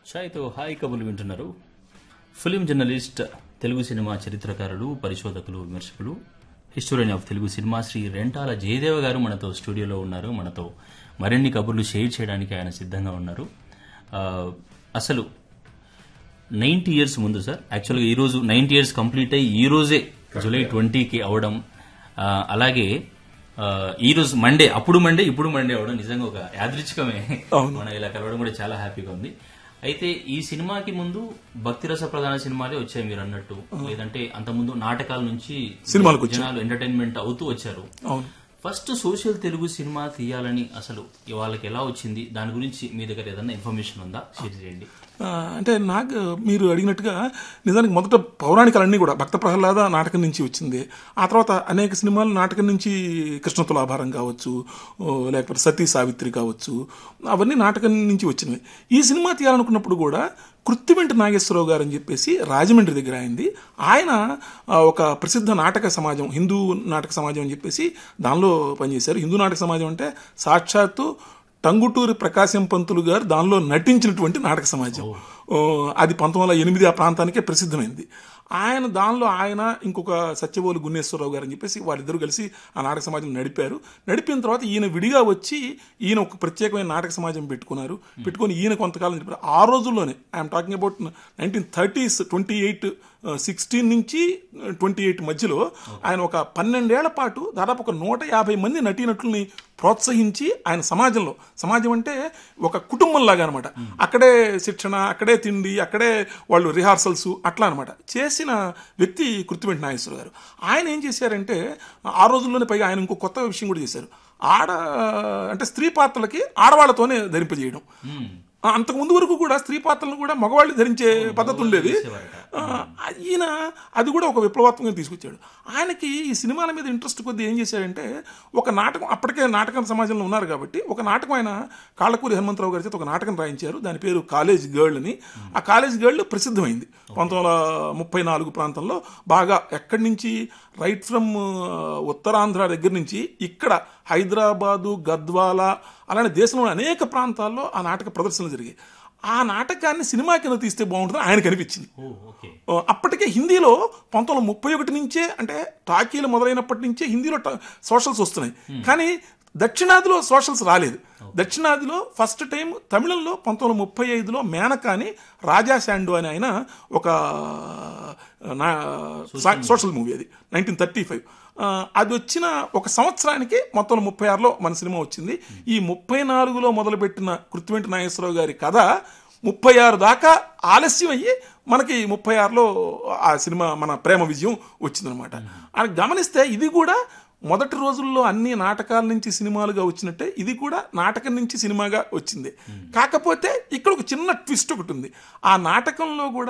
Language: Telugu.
షాయితో హాయ్ కబుర్లు వింటున్నారు ఫిలిం జర్నలిస్ట్ తెలుగు సినిమా చరిత్రకారులు పరిశోధకులు విమర్శకులు historian of Telugu cinema Sri Rentala Jayadeva garu మనతో స్టూడియోలో ఉన్నారు మనతో మరిన్ని కబుర్లు షేర్ చేయడానికి ఆయన సిద్ధంగా ఉన్నారు ఆ, అసలు నైన్టీ ఇయర్స్ ముందు సార్ యాక్చువల్గా ఈ రోజు నైన్టీ ఇయర్స్ కంప్లీట్ అయ్యి ఈ రోజే జూలై ట్వంటీకి అవడం ఆ, అలాగే ఆ, ఈ రోజు మండే అప్పుడు మండే ఇప్పుడు మండే అవడం నిజంగా ఒక యాదృచ్ఛికమే మనం ఇలా కలవడం కూడా చాలా హ్యాపీగా ఉంది అయితే ఈ సినిమాకి ముందు భక్తి రస ప్రధాన సినిమాలే వచ్చాయి మీరు అన్నట్టు లేదంటే అంత ముందు నాటకాల నుంచి సినిమాలకు జనాలు ఎంటర్టైన్మెంట్ అవుతూ వచ్చారు అవును ఫస్ట్ సోషల్ తెలుగు సినిమా తీయాలని అసలు వాళ్ళకి ఎలా వచ్చింది దాని గురించి మీ దగ్గర ఏదైనా ఇన్ఫర్మేషన్ ఉందా షేర్ చేయండి ఆ, అంటే నాకు మీరు అడిగినట్టుగా నిజానికి మొదట పౌరాణికాలన్నీ కూడా భక్త ప్రహ్లాద నాటకం నుంచి వచ్చింది ఆ తర్వాత అనేక సినిమాలు నాటకం నుంచి కృష్ణ తులాభారం కావచ్చు ఓ, లేకపోతే సతీ సావిత్రి కావచ్చు అవన్నీ నాటకం నుంచి వచ్చినవి ఈ సినిమా తీయాలనుకున్నప్పుడు కూడా కృత్తివెంటి నాగేశ్వరరావు గారు అని చెప్పేసి రాజమండ్రి దగ్గర అయింది ఆయన ఆ, ఒక ప్రసిద్ధ నాటక సమాజం హిందూ నాటక సమాజం అని చెప్పేసి దానిలో పనిచేశారు హిందూ నాటక సమాజం అంటే సాక్షాత్తు టంగుటూరి ప్రకాశం పంతులు గారు దానిలో నటించినటువంటి నాటక సమాజం ఓ, అది పంతొమ్మిది వందల ఎనిమిది ఆ ప్రాంతానికే ప్రసిద్ధమైంది ఆయన దానిలో ఆయన ఇంకొక సత్యవోలు గున్నేశ్వరరావు గారు అని చెప్పేసి వాళ్ళిద్దరూ కలిసి ఆ నాటక సమాజం నడిపారు నడిపిన తర్వాత ఈయన విడిగా వచ్చి ఈయన ఒక ప్రత్యేకమైన నాటక సమాజం పెట్టుకున్నారు పెట్టుకొని ఈయన కొంతకాలం నడిపారు ఆ రోజుల్లోనే I'm talking about nineteen thirties twenty eight sixteen నుంచి ట్వంటీ ఎయిట్ మధ్యలో ఆయన ఒక పన్నెండేళ్ల పాటు దాదాపు ఒక నూట యాభై మంది నటీనటుల్ని ప్రోత్సహించి ఆయన సమాజంలో సమాజం అంటే ఒక కుటుంబం లాగా అనమాట అక్కడే శిక్షణ అక్కడే తిండి అక్కడే వాళ్ళు రిహార్సల్స్ అట్లా అనమాట చేసిన వ్యక్తి కృత్తివెంటి నాగేశ్వర గారు ఆయన ఏం చేశారంటే ఆ రోజుల్లోనే పైగా ఆయన ఇంకో కొత్త విషయం కూడా చేశారు ఆడ అంటే స్త్రీ పాత్రలకి ఆడవాళ్లతోనే ధరింపజేయడం ఆ, అంతకు ముందు వరకు కూడా స్త్రీ పాత్రలను కూడా మగవాళ్ళు ధరించే పద్ధతి ఉండేది ఆ, ఈయన అది కూడా ఒక విప్లవాత్మకంగా తీసుకొచ్చాడు ఆయనకి ఈ సినిమాల మీద ఇంట్రెస్ట్ కొద్ది ఏం చేశాడంటే ఒక నాటకం అప్పటికే నాటకం సమాజంలో ఉన్నారు కాబట్టి ఒక నాటకం ఆయన కాళ్ళకూరి హనుమంతరావు గారి చేత ఒక నాటకం రాయించారు దాని పేరు కాలేజ్ గర్ల్ అని ఆ కాలేజ్ గర్ల్ ప్రసిద్ధమైంది పంతొమ్మిది వందల ముప్పై నాలుగు ప్రాంతంలో బాగా ఎక్కడి నుంచి రైట్ ఫ్రమ్ ఉత్తరాంధ్ర దగ్గర నుంచి ఇక్కడ హైదరాబాదు గద్వాల అలానే దేశంలోని అనేక ప్రాంతాల్లో ఆ నాటక ప్రదర్శనలు జరిగాయి ఆ నాటకాన్ని సినిమా కింద తీస్తే బాగుంటుందని ఆయనకు అనిపించింది ఓ ఓకే ఆ, అప్పటికే హిందీలో పంతొమ్మిది వందల ముప్పై ఒకటి నుంచే అంటే టాకీలు మొదలైనప్పటి నుంచే హిందీలో టా- సోషల్స్ వస్తున్నాయి కానీ దక్షిణాదిలో సోషల్స్ రాలేదు దక్షిణాదిలో ఫస్ట్ టైం తమిళంలో పంతొమ్మిది వందల ముప్పై ఐదులో మేనకాని రాజా శాండు అని ఆయన ఒక నా సోషల్ మూవీ అది నైన్టీన్ థర్టీ ఫైవ్ అది వచ్చిన ఒక సంవత్సరానికి మొత్తం ముప్పై ఆరులో మన సినిమా వచ్చింది ఈ ముప్పై నాలుగులో మొదలుపెట్టిన కృత్తివెంటి నాగేశ్వరరావు గారి కథ ముప్పై ఆరు దాకా ఆలస్యం అయ్యి మనకి ముప్పై ఆరులో ఆ సినిమా మన ప్రేమ విజయం వచ్చిందనమాట అని గమనిస్తే ఇది కూడా మొదటి రోజుల్లో అన్ని నాటకాల నుంచి సినిమాలుగా వచ్చినట్టే ఇది కూడా నాటకం నుంచి సినిమాగా వచ్చింది కాకపోతే ఇక్కడ ఒక చిన్న ట్విస్ట్ ఒకటి ఉంది ఆ నాటకంలో కూడా